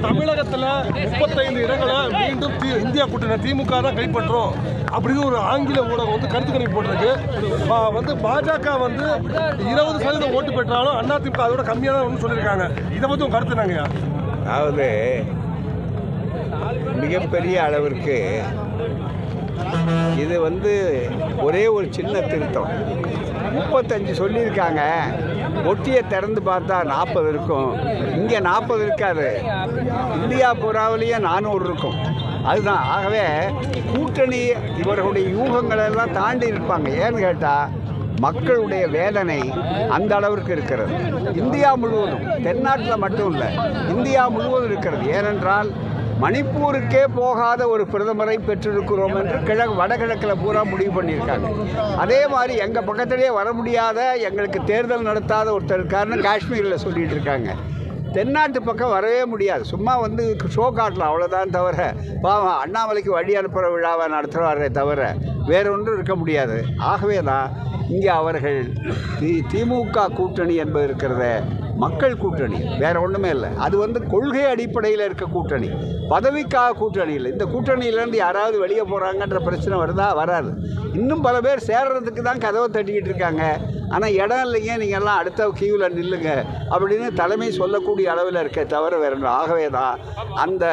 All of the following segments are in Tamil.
தமிழகத்துல முப்பத்தைந்து இடங்களை மீண்டும் தி- இந்தியா கூட்டணி திமுக தான் கைப்பற்றும் அப்படின்னு ஒரு ஆங்கில ஊடகம் வந்து கருத்து கணிப்பு போட்டிருக்கு பா- வந்து பாஜக வந்து இருபது சதவீதம் ஓட்டு பெற்றாலும் அதிமுக அதோட கம்மியாக தான் வந்து சொல்லியிருக்காங்க இதை பத்தி உங்க கருத்து என்னங்கய்யா அதாவது மிகப்பெரிய அளவிற்கு இது வந்து ஒரே ஒரு சின்ன திருத்தம் முப்பத்தஞ்சு சொல்லியிருக்காங்க ஒட்டியை திறந்து பார்த்தா நாற்பது இருக்கும் இங்கே நாற்பது இருக்காது இந்தியா பூராவிலேயே நானூறு இருக்கும் அதுதான் ஆகவே கூட்டணி இவர்களுடைய யூகங்களை எல்லாம் தாண்டி இருப்பாங்க ஏன்னு கேட்டால் மக்களுடைய வேதனை அந்த அளவிற்கு இருக்கிறது இந்தியா முழுவதும் தென்னாட்டில் மட்டும் இல்லை இந்தியா முழுவதும் இருக்கிறது ஏனென்றால் மணிப்பூருக்கே போகாத ஒரு பிரதமரை பெற்றிருக்கிறோம் என்று கிழக்கு வடகிழக்கில் பூரா முடிவு பண்ணியிருக்காங்க அதே மாதிரி எங்கள் பக்கத்திலே வர முடியாத எங்களுக்கு தேர்தல் நடத்தாத ஒருத்தர் இருக்காருன்னு காஷ்மீரில் சொல்லிட்டு இருக்காங்க தென்னாட்டு பக்கம் வரவே முடியாது சும்மா வந்து ஷோ காட்டலாம் அவ்வளோதான் தவிர பாவம் அண்ணாமலைக்கு வழி அனுப்புகிற விழாவை நடத்துவாரே தவிர வேற ஒன்றும் இருக்க முடியாது ஆகவே தான் இங்கே அவர்கள் தி திமுக கூட்டணி என்பது இருக்கிறத மக்கள் கூட்டணி வேற ஒன்றுமே இல்லை அது வந்து கொள்கை அடிப்படையில் இருக்க கூட்டணி பதவிக்காக கூட்டணி இல்லை இந்த கூட்டணியிலேருந்து யாராவது வெளியே போகிறாங்கன்ற பிரச்சனை வருதா வராது இன்னும் பல பேர் சேர்றதுக்கு தான் கதவை தட்டிக்கிட்டு இருக்காங்க ஆனால் இடம் இல்லைங்க நீங்கள் எல்லாம் அடுத்த கியூவில் நில்லுங்க அப்படின்னு தலைமை சொல்லக்கூடிய அளவில் இருக்க தவிர வேற ஒன்றும். ஆகவே தான் அந்த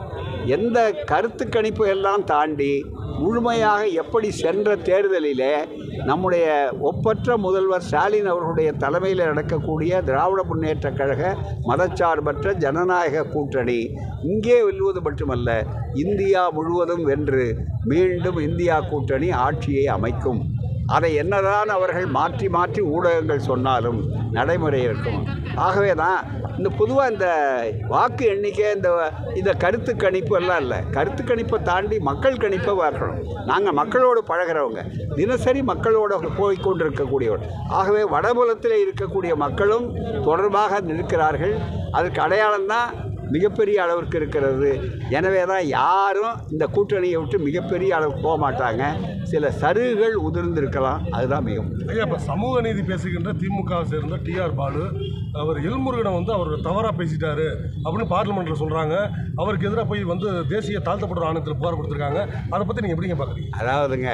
எந்த கருத்து கணிப்பு எல்லாம் தாண்டி முழுமையாக எப்படி சென்ற தேர்தலிலே நம்முடைய ஒப்பற்ற முதல்வர் ஸ்டாலின் அவர்களுடைய தலைமையில் நடக்கக்கூடிய திராவிட முன்னேற்றக் கழக மதச்சார்பற்ற ஜனநாயக கூட்டணி இங்கே வெல்வது மட்டுமல்ல இந்தியா முழுவதும் வென்று மீண்டும் இந்தியா கூட்டணி ஆட்சியை அமைக்கும் அதை என்னதான் அவர்கள் மாற்றி மாற்றி ஊடகங்கள் சொன்னாலும் நடைமுறை இருக்கும் ஆகவே தான் இந்த பொதுவாக இந்த வாக்கு எண்ணிக்கை இந்த இந்த கருத்து கணிப்பு எல்லாம் இல்லை கருத்து கணிப்பை தாண்டி மக்கள் கணிப்பை பார்க்கணும் நாங்கள் மக்களோடு பழகிறவங்க தினசரி மக்களோட போய் கொண்டிருக்கக்கூடியவர் ஆகவே வடபுலத்தில் இருக்கக்கூடிய மக்களும் தொடர்பாக நிற்கிறார்கள் அதுக்கு அடையாளம் தான் மிகப்பெரிய அளவிற்கு இருக்கிறது எனவே தான் யாரும் இந்த கூட்டணியை விட்டு மிகப்பெரிய அளவுக்கு போக மாட்டாங்க சில சருகுகள் உதிர்ந்திருக்கலாம் அதுதான் மிக முக்கியம் ஐயா இப்போ சமூக நீதி பேசுகின்ற திமுக வை சேர்ந்த டிஆர் பாலு அவர் எல்முருகனை வந்து அவர் தவறாக பேசிட்டாரு அப்படின்னு பார்லிமெண்ட்டில் சொல்கிறாங்க அவருக்கு எதிராக போய் வந்து தேசிய தாழ்த்தப்பட்ட ஆணையத்தில் புகார் கொடுத்துருக்காங்க அதை பற்றி நீங்கள் எப்படிங்க பார்க்குறீங்க அதாவதுங்க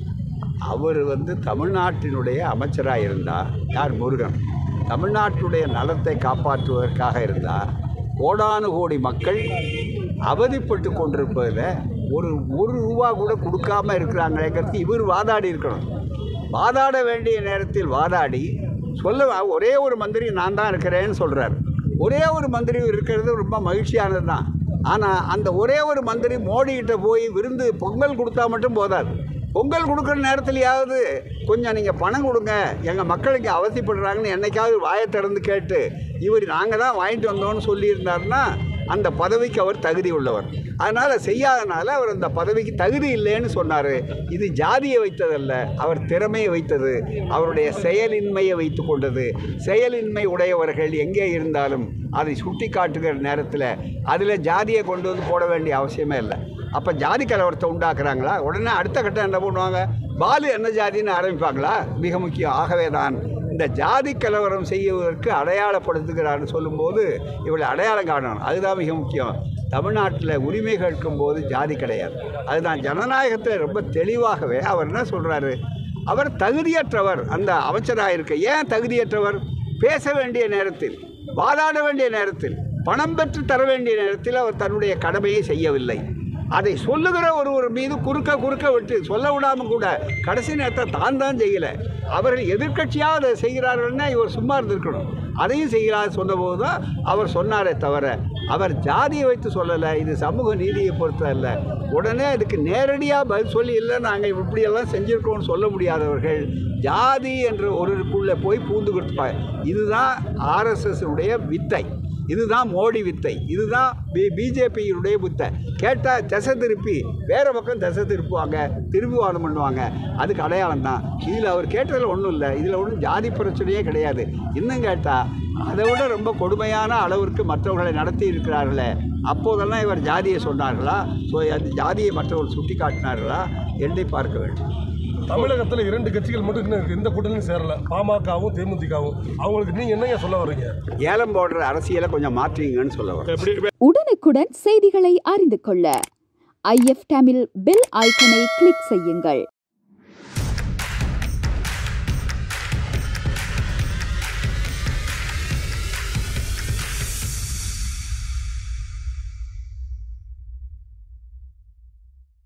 அவர் வந்து தமிழ்நாட்டினுடைய அமைச்சராக இருந்தார் யார் முருகன் தமிழ்நாட்டுடைய நலத்தை காப்பாற்றுவதற்காக இருந்தார் கோடானு கோடி மக்கள் அவதிப்பட்டு கொண்டிருப்பதில் ஒரு ஒரு ரூபா கூட கொடுக்காம இருக்கிறாங்களேங்கிறது இவர் வாதாடி இருக்கணும் வாதாட வேண்டிய நேரத்தில் வாதாடி சொல்ல ஒரே ஒரு மந்திரி நான் தான் இருக்கிறேன்னு சொல்கிறார் ஒரே ஒரு மந்திரி இருக்கிறது ரொம்ப மகிழ்ச்சியானது தான் ஆனால் அந்த ஒரே ஒரு மந்திரி மோடிக்கிட்ட போய் விருந்து பொங்கல் கொடுத்தா மட்டும் போதாது பொங்கல் கொடுக்குற நேரத்துலையாவது கொஞ்சம் நீங்கள் பணம் கொடுங்க எங்கள் மக்களுக்கு அவசியப்படுறாங்கன்னு என்னைக்காவது வாயை திறந்து கேட்டு இவர் நாங்கள் தான் வாங்கிட்டு வந்தோம்னு சொல்லியிருந்தாருன்னா அந்த பதவிக்கு அவர் தகுதி உள்ளவர் அதனால் செய்யாதனால அவர் அந்த பதவிக்கு தகுதி இல்லைன்னு சொன்னார் இது ஜாதியை வைத்ததல்ல அவர் திறமையை வைத்தது அவருடைய செயலின்மையை வைத்து கொண்டது செயலின்மை உடையவர்கள் எங்கே இருந்தாலும் அதை சுட்டி காட்டுகிற நேரத்தில் அதில் ஜாதியை கொண்டு வந்து போட வேண்டிய அவசியமே இல்லை அப்போ ஜாதி கலவரத்தை உண்டாக்குறாங்களா உடனே அடுத்த கட்டம் என்ன பண்ணுவாங்க பாலு என்ன ஜாதின்னு ஆரம்பிப்பாங்களா மிக முக்கியம் ஆகவே தான் இந்த ஜாதி கலவரம் செய்வதற்கு அடையாளப்படுத்துகிறார்னு சொல்லும்போது இவளை அடையாளம் காணணும் அதுதான் மிக முக்கியம் தமிழ்நாட்டில் உரிமை கேட்கும்போது ஜாதி கிடையாது அதுதான் ஜனநாயகத்தில் ரொம்ப தெளிவாகவே அவர் என்ன சொல்கிறாரு அவர் தகுதியற்றவர் அந்த அமைச்சராக இருக்க ஏன் தகுதியற்றவர் பேச வேண்டிய நேரத்தில் வாதாட வேண்டிய நேரத்தில் பணம் பெற்று தர வேண்டிய நேரத்தில் அவர் தன்னுடைய கடமையை செய்யவில்லை அதை சொல்லுகிற ஒருவர் மீது குறுக்க குறுக்க விட்டு சொல்ல விடாமல் கூட கடைசி நேரத்தை தான் தான் செய்யலை அவர்கள் எதிர்க்கட்சியாக அதை செய்கிறார்கள்னா இவர் சும்மா இருந்திருக்கணும் அதையும் செய்கிறார் சொன்னபோது தான் அவர் சொன்னாரே தவிர அவர் ஜாதியை வைத்து சொல்லலை இது சமூக நீதியை பொறுத்த அல்ல உடனே அதுக்கு நேரடியாக பதில் சொல்லி இல்லை நாங்கள் இப்படியெல்லாம் செஞ்சுருக்கோம்னு சொல்ல முடியாதவர்கள் ஜாதி என்ற ஒருக்குள்ளே போய் பூந்து கொடுப்பாங்க இதுதான் ஆர்எஸ்எஸ்னுடைய வித்தை இதுதான் மோடி வித்தை இதுதான் பி பிஜேபியினுடைய வித்தை கேட்டால் திசை திருப்பி வேறு பக்கம் திசை திருப்புவாங்க திரும்புவாதம் பண்ணுவாங்க அதுக்கு அடையாளம் தான் இதில் அவர் கேட்டதில் ஒன்றும் இல்லை இதில் ஒன்றும் ஜாதி பிரச்சனையே கிடையாது இன்னும் கேட்டால் அதை விட ரொம்ப கொடுமையான அளவிற்கு மற்றவர்களை நடத்தி இருக்கிறார்களே அப்போதெல்லாம் இவர் ஜாதியை சொன்னார்களா ஸோ அந்த ஜாதியை மற்றவர்கள் சுட்டி காட்டினார்களா எண்ணி பார்க்க வேண்டும் தமிழகத்துல இரண்டு கட்சிகள் மட்டும் இன்னும் எந்த கூட்டணியும் சேரல பாமகவும் தேமுதிகவும் அவங்களுக்கு நீங்க என்னங்க சொல்ல வர்றீங்க ஏலம் போடுற அரசியலை கொஞ்சம் மாற்றுவீங்கன்னு சொல்ல வரேன் உடனுக்குடன் செய்திகளை அறிந்து கொள்ள ஐஎஃப் தமிழ் பெல் ஐக்கனை கிளிக் செய்யுங்கள்